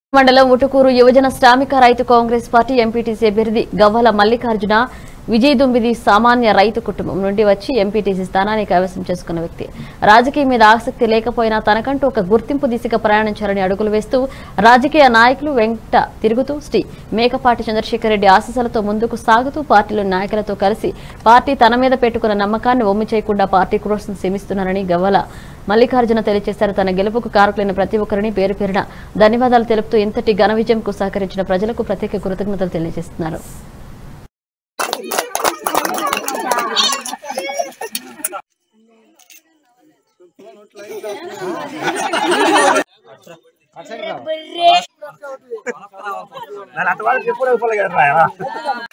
మండలం ఉటుకూరు యువజన శ్రామిక రైతు కాంగ్రెస్ పార్టీ ఎంపీటీసీ అభ్యర్థి గవ్వల మల్లికార్జున విజయ్ దుంబిది సామాన్య రైతు కుటుంబం నుండి వచ్చి ఎంపీటీసీ స్థానాన్ని కైవసం చేసుకున్న వ్యక్తి రాజకీయం మీద ఆసక్తి లేకపోయినా తనకంటూ ఒక గుర్తింపు దిశగా ప్రయాణించాలని అడుగులు వేస్తూ రాజకీయ నాయకులు వెంట తిరుగుతూ శ్రీ మేకపాటి చంద్రశేఖర్ రెడ్డి ఆశీస్సులతో ముందుకు సాగుతూ పార్టీలోని నాయకులతో కలిసి పార్టీ తన మీద పెట్టుకున్న నమ్మకాన్ని ఒమ్ము చేయకుండా పార్టీ కోసం శ్రమిస్తున్నారని గవ్వల మల్లికార్జున తెలియజేశారు తన గెలుపుకు కారకులైన ప్రతి ఒక్కరిని పేరు పేరున ధన్యవాదాలు తెలుపుతూ ఇంతటి ఘన విజయంకు సహకరించిన ప్రజలకు ప్రత్యేక కృతజ్ఞతలు తెలియజేస్తున్నారు ನಾನು ಅಥವಾ ಎప్పుడు ಹೋಗಲ್ಲ